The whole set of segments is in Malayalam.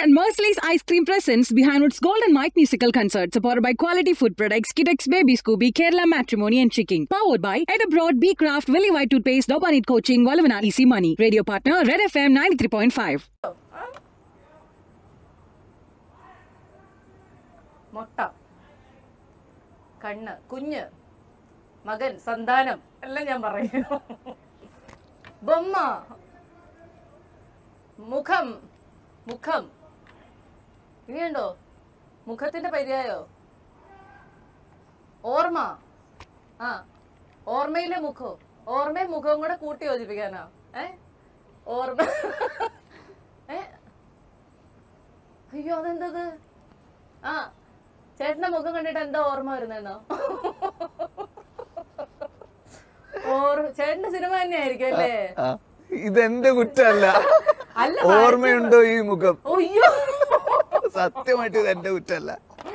and Merciless Ice Cream presents behind its Golden Mike musical concert, supported by quality food products, Kidex Baby Scooby, Kerala Matrimony and Chicken. Powered by Ed Abroad, B Craft, Willy White Toothpaste, Dobanit Coaching, Walavana Easy Money. Radio partner, Red FM 93.5. മുട്ട കണ്ണ് കുഞ്ഞ് മകൻ സന്താനം എല്ലാം ഞാൻ പറയും ബൊമ്മ മുഖം മുഖം ഇനിയുണ്ടോ മുഖത്തിന്റെ പര്യായോ ഓർമ്മ ആ ഓർമ്മയിലെ മുഖം ഓർമ്മയും മുഖവും കൂടെ കൂട്ടി യോജിപ്പിക്കാനാ ഏ ഓർമ്മ ഏ അയ്യോ അതെന്തത് ആ ചേട്ടന്റെ മുഖം കണ്ടിട്ട് എന്താ ഓർമ്മ വരുന്നെന്നോ ഓർ ചേട്ടന്റെ സിനിമ തന്നെയായിരിക്കും അല്ലേ ആ, ഇതെന്റെ കുറ്റമല്ല അല്ല, ഓർമ്മയുണ്ടോ ഈ മുഖം അയ്യോ സത്യമായിട്ട് ഇത് എന്റെ കുറ്റമല്ല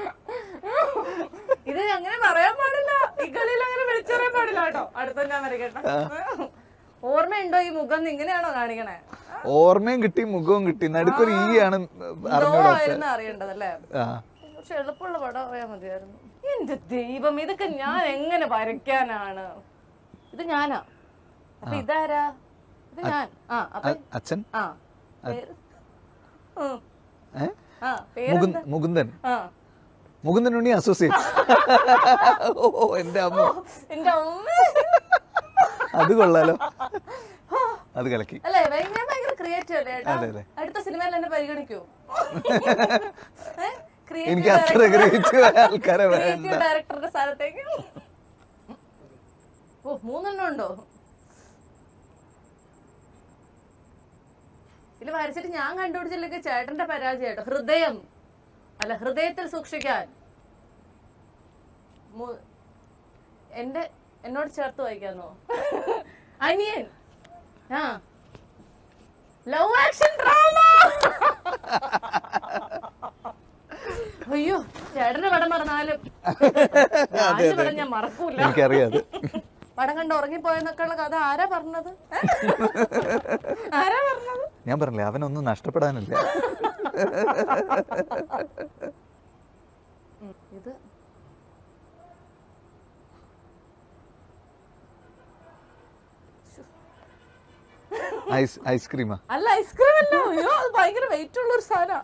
ഇത് അങ്ങനെ പറയാൻ പാടില്ല ഈ കളിയിൽ അങ്ങനെ വിളിച്ചറിയാൻ പാടില്ല കേട്ടോ അടുത്ത ഞാൻ വരയ്ക്കട്ടെ ഓർമ്മയുണ്ടോ ഈ മുഖം എന്ന് ഇങ്ങനെയാണോ കാണിക്കണേ ഓർമ്മയും കിട്ടി മുഖവും കിട്ടി നടുക്കൊരു ഈ ആണ് എന്തോ അറിഞ്ഞൂടാ ആയിരുന്നു അറിയേണ്ടതല്ലേ ആ കുറച്ച് എളുപ്പമുള്ള പടം അറിയാൻ മതിയായിരുന്നു എന്റെ ദൈവം ഇതൊക്കെ ഞാൻ എങ്ങനെ വരയ്ക്കാനാണ് ഇത് ഞാനാ അപ്പൊ ഇതാരാ ഇത് ഞാൻ ആ അപ്പൊ അ- അച്ഛൻ ആ പേര് ഉം. ഏ ആ പേര് മുകുന്ദൻ മുകുന്ദൻ ആ മുകുന്ദൻ ഉണ്ണി അസോസിയേറ്റ് ഓ എന്റെ അമ്മ എന്റെ അമ്മ അത് കൊള്ളാലോ അത് കലക്കി അല്ലേ ഭയ- ഞാൻ ഭയങ്കര ക്രിയേറ്റീവ് അല്ലേ ഏട്ടാ അതെ, അതെ. അടുത്ത സിനിമയിൽ എന്നെ പരിഗണിക്കൂ എനിക്ക് അത്ര ക്രിയേറ്റീവ് ആൾക്കാരെ വേണ്ട ക്രിയേറ്റീവ് ഡയറക്ടറുടെ സ്ഥാനത്തേക്ക് ഓ മൂന്നെണ്ണം ഉണ്ടോ ഇതിൽ വരച്ചിട്ട് ഞാൻ കണ്ടുപിടിച്ചില്ലെങ്കിൽ ചേട്ടന്റെ പരാജയം കേട്ടോ ഹൃദയം അല്ല ഹൃദയത്തിൽ സൂക്ഷിക്കാൻ മു- എന്റെ എന്നോട് ചേർത്ത് വായിക്കാന്നോ അനിയൻ ആ ലവ് ആക്ഷൻ ഡ്രാമ അയ്യോ ചേട്ടന്റെ പടം പറഞ്ഞാലും ഞാന്റെ പടം ഞാൻ മറക്കൂല എനിക്കറിയാം അത് പടം കണ്ട് ഉറങ്ങിപ്പോയെന്നൊക്കെ ഉള്ള കഥ ആരാ പറഞ്ഞത് ഏ? ആരാ പറഞ്ഞത് ഞാൻ പറഞ്ഞില്ലേ അവനൊന്നും നഷ്ടപ്പെടാനില്ല ഉം, ഇത് ഐസ് ഐസ്ക്രീമാ അല്ല ഐസ്ക്രീം അല്ല അയ്യോ അത് ഭയങ്കര വെയിറ്റ് ഉള്ള ഒരു സാധന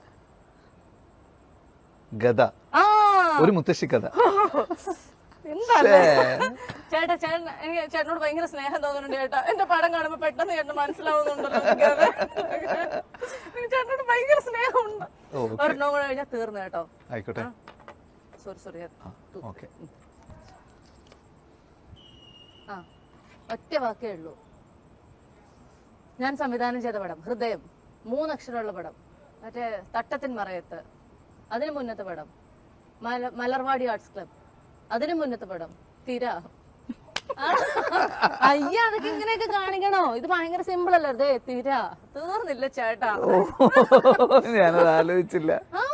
ഗത ആ ഒരു മുത്തശ്ശി കഥ എന്താണ് ഛേ. ചേട്ടാ ചേട്ടൻ എനിക്ക് ചേട്ടനോട് ഭയങ്കര സ്നേഹം തോന്നുന്നുണ്ട് ചേട്ടാ എന്റെ പടം കാണുമ്പോ പെട്ടെന്ന് ചേട്ടന് മനസ്സിലാവുന്നുണ്ടല്ലോ എനിക്കത്. എനിക്ക് ചേട്ടനോട് ഭയങ്കര സ്നേഹമുണ്ട് ഓ, okay. ഒരെണ്ണം കൂടെ കഴിഞ്ഞാൽ തീർന്നു കേട്ടോ ആയിക്കോട്ടെ സോറി സോറി ഓക്കെ ആ ഒറ്റ വാക്കേ ഉള്ളൂ ഞാൻ സംവിധാനം ചെയ്ത പടം ഹൃദയം മൂന്നക്ഷരമുള്ള പടം മറ്റേ തട്ടത്തിൻ മറയത്ത് അതിന് മുന്നത്തെ പടം മല മലർവാടി ആർട്സ് ക്ലബ് അതിന് മുന്നത്തെ പടം തിര ആ, അയ്യ അതൊക്കെ ഇങ്ങനെയൊക്കെ കാണിക്കണോ ഇത് ഭയങ്കര സിമ്പിൾ അല്ലേ അതെ തിര തീർന്നില്ല ചേട്ടാ ഞാനത് ആലോചിച്ചില്ല ആ